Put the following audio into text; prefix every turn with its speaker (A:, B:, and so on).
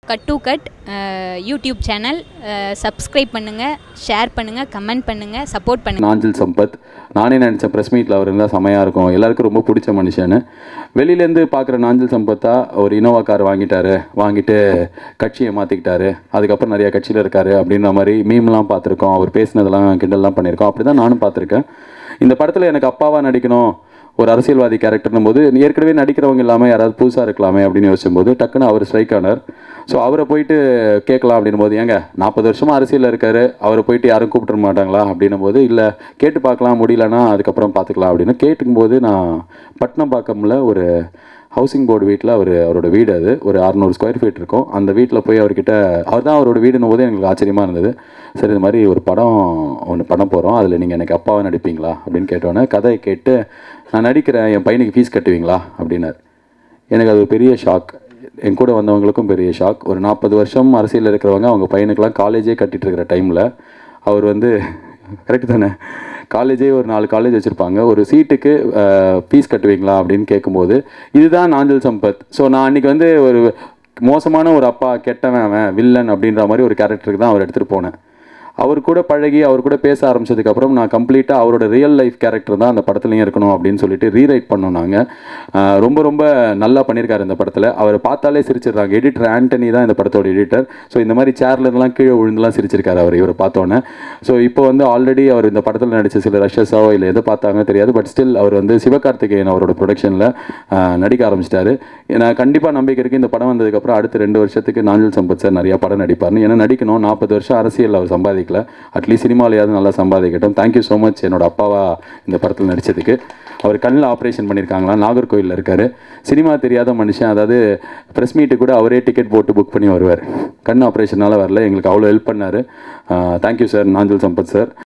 A: cut to cut YouTube channel subscribe பண்ணுங்கள் share பண்ணுங்கள் comment பண்ணுங்கள் சப்போர்ட் பண்ணுங்கள்
B: நாஞ்சில் சம்பத் நானே நினச்சேன் ப்ரெஸ் மீட்டில் அவர் இருந்தால் செமையாக இருக்கும் எல்லாருக்கும் ரொம்ப பிடிச்ச மனுஷன்னு வெளியிலேருந்து பார்க்குற நாஞ்சில் சம்பத்தா ஒரு இனோவா கார் வாங்கிட்டாரு வாங்கிட்டு கட்சியை மாற்றிக்கிட்டாரு அதுக்கப்புறம் நிறைய கட்சியில் இருக்காரு அப்படின்ற மாதிரி மீம்லாம் பார்த்துருக்கோம் அவர் பேசினதெல்லாம் கிண்டல்லாம் பண்ணியிருக்கோம் அப்படி தான் நானும் பார்த்துருக்கேன் இந்த படத்தில் எனக்கு அப்பாவாக நடிக்கணும் ஒரு அரசியல்வாதி கேரக்டர்னும் போது ஏற்கனவே நடிக்கிறவங்க இல்லாமல் யாராவது புதுசாக இருக்கலாமே அப்படின்னு யோசிச்சும்போது டக்குன்னு அவர் ஸ்ட்ரைக் ஆனார் ஸோ அவரை போயிட்டு கேட்கலாம் அப்படின்னும் போது ஏங்க நாற்பது வருஷமாக அரசியலில் இருக்காரு அவரை போயிட்டு யாரும் கூப்பிட்டுற மாட்டாங்களா அப்படின்னும் போது இல்லை கேட்டு பார்க்கலாம் முடியலன்னா அதுக்கப்புறம் பார்த்துக்கலாம் அப்படின்னு கேட்டுக்கும்போது நான் பட்னம்பாக்கம்ல ஒரு ஹவுசிங் போர்டு வீட்டில் அவர் அவரோட வீடு அது ஒரு அறநூறு ஸ்கொயர் ஃபீட் இருக்கும் அந்த வீட்டில் போய் அவர்கிட்ட அவர் தான் அவரோட வீடுன்னும் போது எங்களுக்கு ஆச்சரியமாக இருந்தது சரி இது மாதிரி ஒரு படம் ஒன்று பண்ண போகிறோம் அதில் நீங்கள் எனக்கு அப்பாவை நடிப்பீங்களா அப்படின்னு கேட்டோன்னே கதையை கேட்டு நான் நடிக்கிறேன் என் பையனுக்கு ஃபீஸ் கட்டுவீங்களா அப்படின்னாரு எனக்கு அது ஒரு பெரிய ஷாக் என் கூட வந்தவங்களுக்கும் பெரிய ஷாக் ஒரு நாற்பது வருஷம் அரசியலில் இருக்கிறவங்க அவங்க பையனுக்கெல்லாம் காலேஜே கட்டிட்டு இருக்கிற டைமில் அவர் வந்து கரெக்டு தானே காலேஜே ஒரு நாலு காலேஜ் வச்சுருப்பாங்க ஒரு சீட்டுக்கு ஃபீஸ் கட்டுவீங்களா அப்படின்னு கேட்கும்போது இதுதான் நாஞ்சல் சம்பத் ஸோ நான் அன்றைக்கி வந்து ஒரு மோசமான ஒரு அப்பா கெட்டவன் அவன் வில்லன் அப்படின்ற மாதிரி ஒரு கேரக்டருக்கு தான் அவர் எடுத்துகிட்டு போனேன் அவர் கூட பழகி அவர் கூட பேச ஆரம்பிச்சதுக்கப்புறம் நான் கம்ப்ளீட்டாக அவரோட ரியல் லைஃப் கேரக்டர் தான் அந்த படத்துலையும் இருக்கணும் அப்படின்னு சொல்லிட்டு ரீரைட் பண்ணோம் நாங்கள் ஆஹ் ரொம்ப ரொம்ப நல்லா பண்ணியிருக்காரு இந்த படத்தில் அவர் பார்த்தாலே சிரிச்சிடுறாங்க எடிட்டர் ஆண்டனி தான் இந்த படத்தோட எடிட்டர் ஸோ இந்த மாதிரி சேர்ல இருந்தெல்லாம் கீழே விழுந்துலாம் சிரிச்சிருக்காரு அவர் இவரை பார்த்தோன்னே ஸோ இப்போ வந்து ஆல்ரெடி அவர் இந்த படத்தில் நடித்த சில ரஷஸோ இல்லை எதை பார்த்தாங்க தெரியாது பட் ஸ்டில் அவர் வந்து சிவகார்த்திகேயன் அவரோட ப்ரொடக்ஷனில் நடிக்க ஆரம்பிச்சிட்டாரு நான் கண்டிப்பாக நம்பிக்கை இருக்குது இந்த படம் வந்ததுக்கப்புறம் அடுத்த ரெண்டு வருஷத்துக்கு நாஞ்சல் சம்பத் சார் நிறைய படம் நடிப்பார்னு ஏன்னா நடிக்கணும் நாற்பது வருஷம் அரசியல் அவர் சம்பாதிக்கல அட்லீஸ்ட் சினிமாலையாவது நல்லா சம்பாதிக்கட்டும் தேங்க்யூ ஸோ மச் என்னோட அப்பாவா இந்த படத்தில் நடித்ததுக்கு அவர் கண்ணில் ஆப்ரேஷன் பண்ணியிருக்காங்களா நாகர்கோயிலில் இருக்கார் சினிமா தெரியாத மனுஷன் அதாவது ப்ரெஸ் மீட்டு கூட அவரே டிக்கெட் போட்டு புக் பண்ணி வருவார் கண் ஆப்ரேஷனால் வரல எங்களுக்கு அவ்வளோ ஹெல்ப் பண்ணார் thank you sir Nanjil Sampath sir